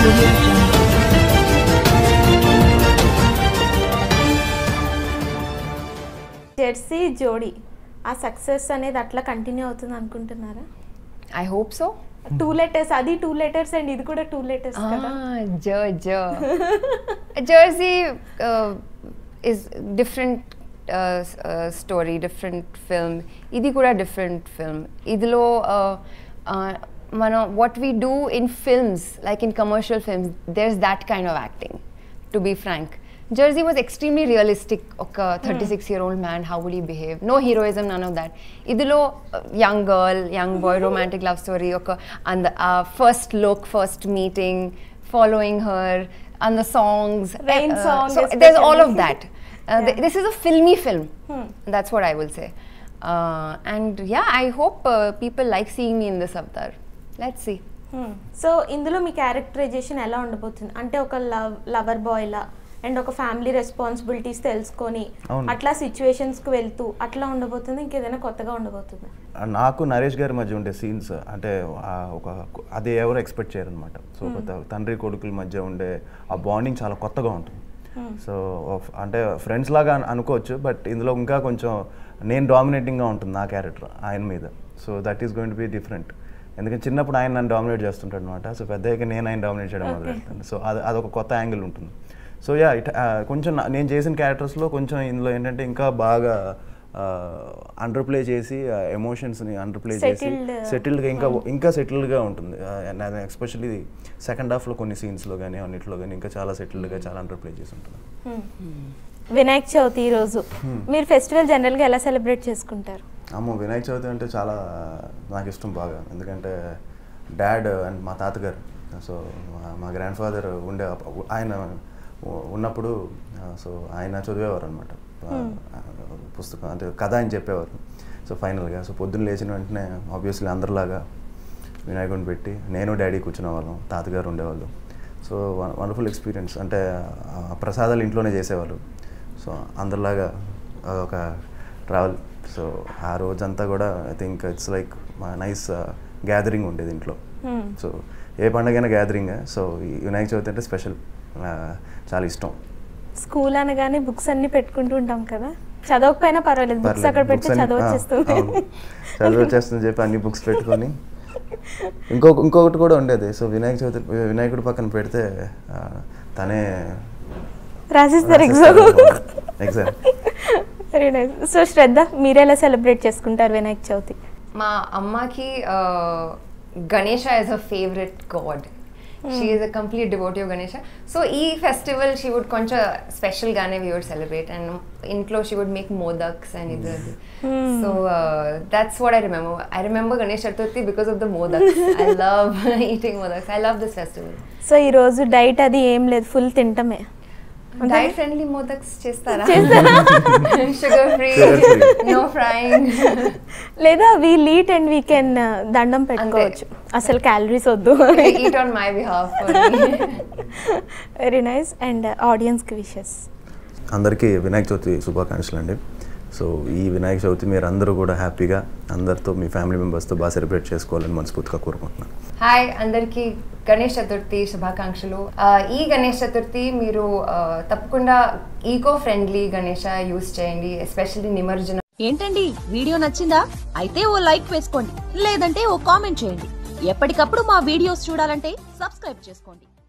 audio jungle. Jersey జోడీ ఆ success అనేది అట్లా కంటిన్యూ అవుతుంది అనుకుంటున్నారా I hope so. Two letters అది టూ లెటర్స్ అండ్ ఇది కూడా టూ లెటర్స్ కదా Ah, Jer, Jer. Jersey uh, is different uh, s- uh, story, different film. ఇది కూడా different film. ఇదిలో uh, uh, మనం what we do in films, like in commercial films, there's that kind of acting, to be frank. Jersey was extremely realistic. ఒక thirty six year old man how would he behave no heroism none of that ఇదిలో young girl young boy romantic love story ఒక and first look first meeting following her and the songs Rain song there's all of especially. that uh, th- Yeah. this is a filmy film Hmm. that's what i will say uh, and yeah i hope uh, people like seeing me in this avatar let's see so ఇందులో మీ characterization ఎలా ఉండబోతుంది అంటే ఒక love lover boy లా and ఒక family responsibilities తెలుసుకొని అవును. అట్లా సిచ్యువేషన్స్ కి వెళ్తూ అట్లా ఉండబోతుంది ఇంకేదైనా కొత్తగా ఉండబోతుంది నాకు నరేష్ గారి మధ్య ఉండే సీన్స్ అంటే ఆ ఒక అది ఎవరు ఎక్స్పెక్ట్ చేయరు అనమాట సో ఒక త- తండ్రి కొడుకుల మధ్య ఉండే ఆ బాండింగ్ చాలా కొత్తగా ఉంటుంది సో of- అంటే ఫ్రెండ్స్ లాగా అను- అనుకోవచ్చు బట్ ఇందులో ఇంకా కొంచెం నేను డామినేటింగ్గా ఉంటుంది నా క్యారెక్టర్ ఆయన మీద so that is going to be different ఎందుకంటే చిన్నప్పుడు ఆయన నన్ను డామినేట్ చేస్తుంటాడు అనమాట సో పెద్దయ్యాక నేను ఆయన డామినేట్ చేయడం మొదలు పెడతాను సో అది అదొక కొత్త యాంగిల్ ఉంటుంది సో యా ఇట్ కొంచెం నా- నేను చేసిన క్యారెక్టర్స్లో కొంచెం ఇందులో ఏంటంటే ఇంకా బాగా అండర్ ప్లే చేసి ఎమోషన్స్ని అండర్ ప్లే చేసి Settled. సెటిల్డ్గా ఇంకా ఇంకా సెటిల్డ్గా ఉంటుంది ఎస్పెషల్లీ సెకండ్ హాఫ్లో కొన్ని సీన్స్లో కానీ అన్నిట్లో కానీ ఇంకా చాలా సెటిల్డ్గా చాలా అండర్ ప్లే చేసి ఉంటుంది వినాయక చవితి ఈ రోజు మీరు ఫెస్టివల్ జనరల్ గా ఎలా సెలబ్రేట్ చేసుకుంటారు అమ్మో వినాయక చవితి అంటే చాలా నాకు ఇష్టం బాగా ఎందుకంటే డాడ్ అండ్ మా తాతగారు సో మా- మా గ్రాండ్ ఫాదర్ ఉండే అప్ప- ఆయన ఉ- ఉన్నప్పుడు సో ఆయన చదివేవారు అనమాట పుస్తకం అంటే కథ అని చెప్పేవారు సో ఫైనల్గా సో పొద్దున్న లేచిన వెంటనే ఆబ్వియస్లీ అందరిలాగా వినాయకుడిని పెట్టి నేను డాడీ కూర్చునే వాళ్ళం తాతగారు ఉండేవాళ్ళు సో వండర్ఫుల్ ఎక్స్పీరియన్స్ అంటే ఆ ప్రసాదాలు ఇంట్లోనే చేసేవాళ్ళు సో అందరిలాగా ఒక ట్రావెల్ సో ఆ రోజంతా కూడా I think it's like nice gathering ఉండేది ఇంట్లో Hmm. సో ఏ పండగైనా గ్యాదరింగ్ సో ఈ వినాయక చవితి అంటే స్పెషల్ చాలా ఇష్టం స్కూల్ అనగానే బుక్స్ అన్ని పెట్టుకుంటూ ఉంటాం కదా చదవకపోయినా పర్వాలేదు బుక్స్ పర్లేదు. అక్కడ Books పెడితే అన్ని- చదవ ఆ, వచ్చేస్తుంది అవును. చదువు వచ్చేస్తుంది చెప్పి అన్ని బుక్స్ పెట్టుకొని ఇంకొక ఇంకొకటి కూడా ఉండేది సో వినాయక చవితి వినాయకుడి పక్కన పెడితే ఆ, తనే రాసిస్తారు exam exam very nice so Shraddha మీరు ఎలా సెలబ్రేట్ చేసుకుంటారు వినాయక చవితి మా అమ్మకి Ganesha is her favourite god she is a complete devotee of Ganesha so ఈ ఫెస్టివల్ షీ వుడ్ కొంచెం స్పెషల్గానే వీ వుడ్ సెలబ్రేట్ అండ్ ఇంట్లో she would make modaks and ఇది so that's what I remember I remember Ganesh Chaturthi because of the modaks I love eating modaks I love this festival so ఈ రోజు diet అది ఏం లేదు ఫుల్ తింటమే డైట్ ఫ్రెండ్లీ మోదక్స్ చేస్తారా చేస్తారా? Sugar free Sugar free. No frying లేదా we eat and we can దండం పెట్టుకోవచ్చు అసలు క్యాలరీస్ వద్దు eat on my behalf very nice and ఆడియన్స్కి విషెస్ అందరికీ వినాయక చవితి శుభాకాంక్షలు అండి సో ఈ వినాయక చవితి మీరు అందరూ కూడా హ్యాపీగా అందరితో మీ ఫ్యామిలీ మెంబర్స్తో బాగా సెలబ్రేట్ చేసుకోవాలని మనస్ఫూర్తిగా కోరుకుంటున్నాను హాయ్ అందరికీ గణేష్ చతుర్థి శుభాకాంక్షలు ఆ, ఈ గణేష్ చతుర్థి మీరు ఆ, తప్పకుండా ఈకో ఫ్రెండ్లీ గణేష యూస్ చేయండి ఎస్పెషల్లీ నిమజ్జనం ఏంటండి వీడియో నచ్చిందా అయితే ఓ లైక్ వేసుకోండి లేదంటే ఓ కామెంట్ చేయండి ఎప్పటికప్పుడు మా వీడియోస్ చూడాలంటే సబ్స్క్రైబ్ చేసుకోండి